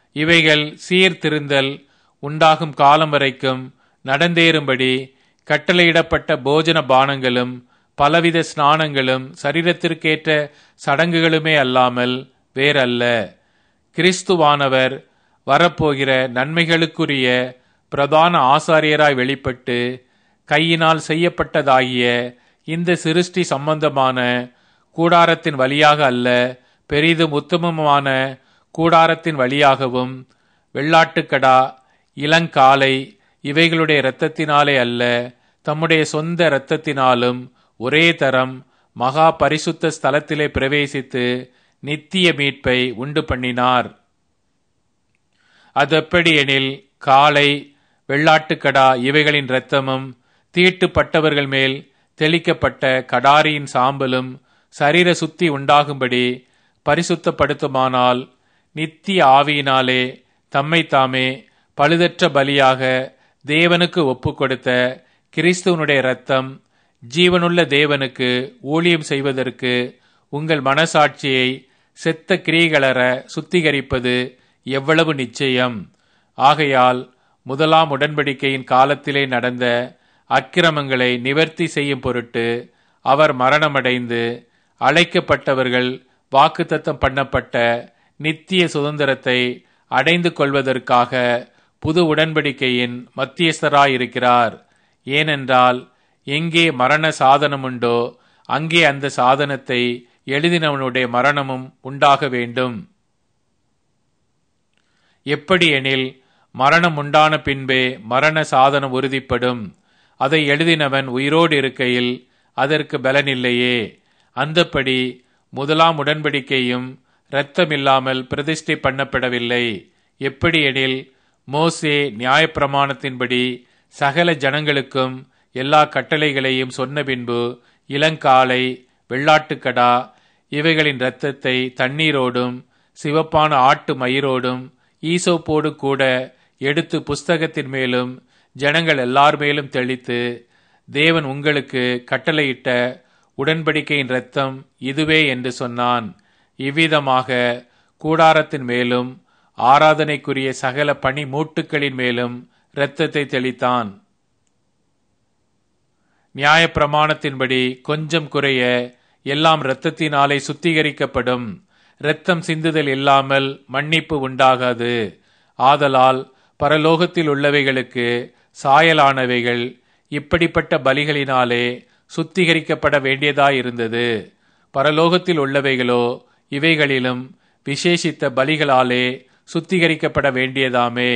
இவைகள் சீர்திருந்தல் உண்டாகும் காலம் வரைக்கும் நடந்தேறும்படி கட்டளையிடப்பட்ட போஜன பானங்களும் பலவித ஸ்நானங்களும் சரீரத்திற்கேற்ற சடங்குகளுமே அல்லாமல் வேறல்ல கிறிஸ்துவானவர் வரப்போகிற நன்மைகளுக்குரிய பிரதான ஆசாரியராய் வெளிப்பட்டு கையினால் செய்யப்பட்டதாகிய இந்த சிருஷ்டி சம்பந்தமான கூடாரத்தின் வழியாக அல்ல பெரிதும் உத்தமமான கூடாரத்தின் வழியாகவும் வெள்ளாட்டுக்கடா இளங்காலை இவைகளுடைய இரத்தத்தினாலே அல்ல தம்முடைய சொந்த இரத்தத்தினாலும் ஒரே தரம் மகா பரிசுத்த ஸ்தலத்திலே பிரவேசித்து நித்திய மீட்பை உண்டு பண்ணினார் அதெப்படி எனில் காலை வெள்ளாட்டுக்கடா இவைகளின் இரத்தமும் தீட்டுப்பட்டவர்கள் மேல் தெளிக்கப்பட்ட கடாரியின் சாம்பலும் சரீர சுத்தி உண்டாகும்படி பரிசுத்தப்படுத்துமானால் நித்திய ஆவியினாலே தம்மை தாமே பழுதற்ற பலியாக தேவனுக்கு ஒப்பு கொடுத்த கிறிஸ்துவனுடைய இரத்தம் ஜீவனுள்ள தேவனுக்கு ஊழியம் செய்வதற்கு உங்கள் மனசாட்சியை செத்த கிரியைகளற சுத்திகரிப்பது எவ்வளவு நிச்சயம் ஆகையால் முதலாம் உடன்படிக்கையின் காலத்திலே நடந்த அக்கிரமங்களை நிவர்த்தி செய்யும் பொருட்டு அவர் மரணமடைந்து அழைக்கப்பட்டவர்கள் வாக்குத்தத்தம் பண்ணப்பட்ட நித்திய சுதந்திரத்தை அடைந்து கொள்வதற்காக புது உடன்படிக்கையின் மத்தியஸ்தராயிருக்கிறார் ஏனென்றால் எங்கே மரண சாதனமுண்டோ அங்கே அந்த சாதனத்தை எழுதினவனுடைய மரணமும் உண்டாக வேண்டும் எப்படி எனில் மரணம் உண்டான பின்பே மரண சாதனம் உறுதிப்படும் அதை எழுதினவன் உயிரோடு இருக்கையில் அதற்கு பலனில்லையே அந்தப்படி முதலாம் உடன்படிக்கையும் இரத்தமில்லாமல் பிரதிஷ்டை பண்ணப்படவில்லை எப்படி எனில் மோசே நியாயப்பிரமாணத்தின்படி சகல ஜனங்களுக்கும் எல்லா கட்டளைகளையும் சொன்ன பின்பு இளங்காலை வெள்ளாட்டுக்கடா இவைகளின் இரத்தத்தை தண்ணீரோடும் சிவப்பான ஆட்டு மயிரோடும் ஈசோப்போடு கூட எடுத்து புஸ்தகத்தின் மேலும் ஜனங்கள் எல்லார் மேலும் தெளித்து தேவன் உங்களுக்கு கட்டளையிட்ட உடன்படிக்கையின் இரத்தம் இதுவே என்று சொன்னான் இவ்விதமாக கூடாரத்தின் மேலும் ஆராதனைக்குரிய சகல பனி மூட்டுக்களின் மேலும் இரத்தத்தை தெளித்தான் நியாயப்பிரமாணத்தின்படி கொஞ்சம் குறைய எல்லாம் இரத்தத்தினாலே சுத்திகரிக்கப்படும் இரத்தம் சிந்துதல் இல்லாமல் மன்னிப்பு உண்டாகாது ஆதலால் பரலோகத்தில் உள்ளவைகளுக்கு சாயலானவைகள் இப்படிப்பட்ட பலிகளினாலே சுத்திகரிக்கப்பட வேண்டியதாயிருந்தது பரலோகத்தில் உள்ளவைகளோ இவைகளிலும் விசேஷித்த பலிகளாலே சுத்திகரிக்கப்பட வேண்டியதாமே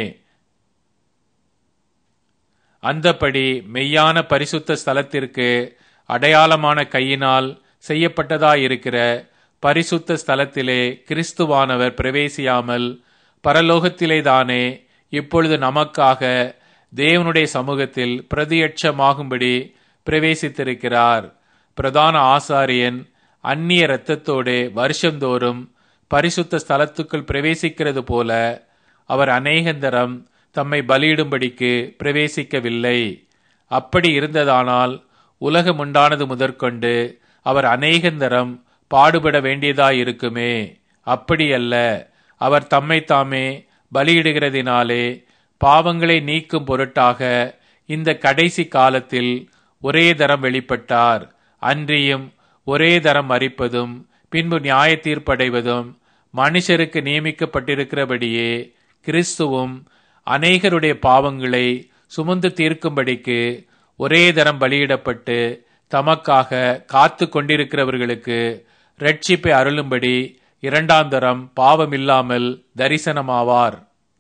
அந்தப்படி மெய்யான பரிசுத்த ஸ்தலத்திற்கு அடையாளமான கையினால் செய்யப்பட்டதாயிருக்கிற பரிசுத்த ஸ்தலத்திலே கிறிஸ்துவானவர் பிரவேசியாமல் பரலோகத்திலேதானே இப்பொழுது நமக்காக தேவனுடைய சமூகத்தில் பிரதியட்சமாகும்படி பிரவேசித்திருக்கிறார் பிரதான ஆசாரியன் அந்நிய இரத்தத்தோடு வருஷந்தோறும் பரிசுத்த ஸ்தலத்துக்குள் பிரவேசிக்கிறது போல அவர் அநேகந்தரம் தம்மை பலியிடும்படிக்கு பிரவேசிக்கவில்லை அப்படி இருந்ததானால் உலகம் உண்டானது முதற்கொண்டு அவர் அநேகந்தரம் பாடுபட வேண்டியதாயிருக்குமே அப்படியல்ல அவர் தம்மை தாமே பலியிடுகிறதினாலே பாவங்களை நீக்கும் பொருட்டாக இந்த கடைசி காலத்தில் ஒரே தரம் வெளிப்பட்டார் அன்றியும் ஒரே தரம் மறிப்பதும் பின்பு நியாய தீர்ப்படைவதும் மனுஷருக்கு நியமிக்கப்பட்டிருக்கிறபடியே கிறிஸ்துவும் அநேகருடைய பாவங்களை சுமந்து தீர்க்கும்படிக்கு ஒரே தரம் பலியிடப்பட்டு தமக்காக காத்து கொண்டிருக்கிறவர்களுக்கு ரட்சிப்பை அருளும்படி இரண்டாம் தரம் பாவமில்லாமல் தரிசனமாவார்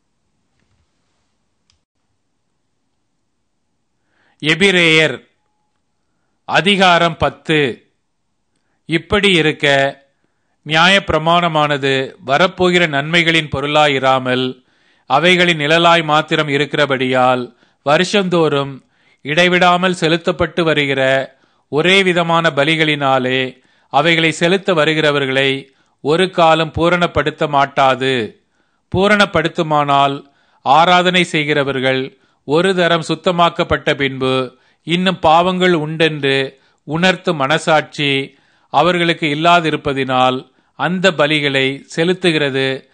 எபிரேயர் அதிகாரம் பத்து இப்படி இருக்க நியாய பிரமாணமானது வரப்போகிற நன்மைகளின் பொருளாயிராமல் அவைகளின் நிழலாய் மாத்திரம் இருக்கிறபடியால் வருஷந்தோறும் இடைவிடாமல் செலுத்தப்பட்டு வருகிற ஒரே விதமான பலிகளினாலே அவைகளை செலுத்த வருகிறவர்களை ஒரு காலம் பூரணப்படுத்த மாட்டாது பூரணப்படுத்துமானால் ஆராதனை செய்கிறவர்கள் ஒரு தரம் சுத்தமாக்கப்பட்ட பின்பு இன்னும் பாவங்கள் உண்டென்று உணர்த்தும் மனசாட்சி அவர்களுக்கு இல்லாதிருப்பதினால் அந்த பலிகளை செலுத்துகிறது